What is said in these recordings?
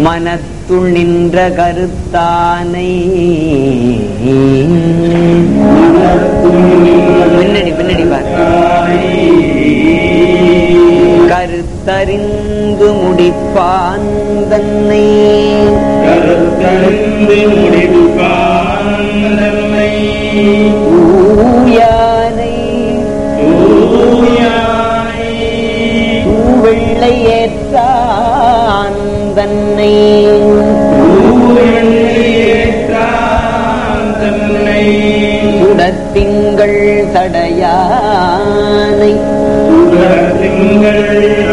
மனத்துள் நின்ற கருத்தானை பின்னடி பின்னடி பாரு கருத்தறிந்து முடிப்பான் தன்னை கருத்தறிந்து முடிப்பான் தன்னை ஊயானை தூயானை தூவெள்ளை ஏற்றான் தன்னை தூயேற்றான் தன்னை சுடத்திங்கள் தடையானை சுடத்திங்கள்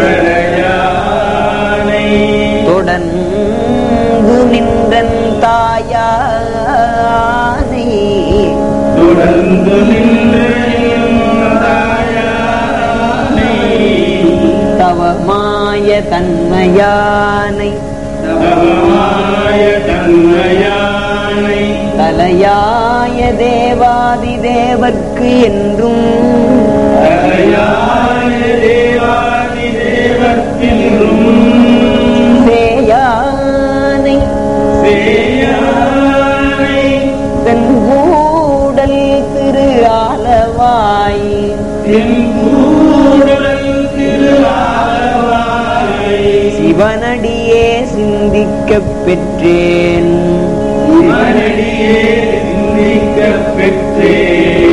அடையானை தொடர்ந்து நின்றன் தாயானை தொடர்ந்து நின்று தாயானை தவமாய தன்மையானை தவமாய தன்மையானை தலையாய தேவாதி தேவர்க்கு என்றும் தலையாய தேவாதி தேவத்தின்றும் சேயானை சேயானை தென்கூடல் திரு ஆலவாய் என் கூடல் திருவாரவாய் சிவனடியே சிந்திக்கப் பெற்றேன் சிவனடியே சிந்திக்கப் பெற்றேன்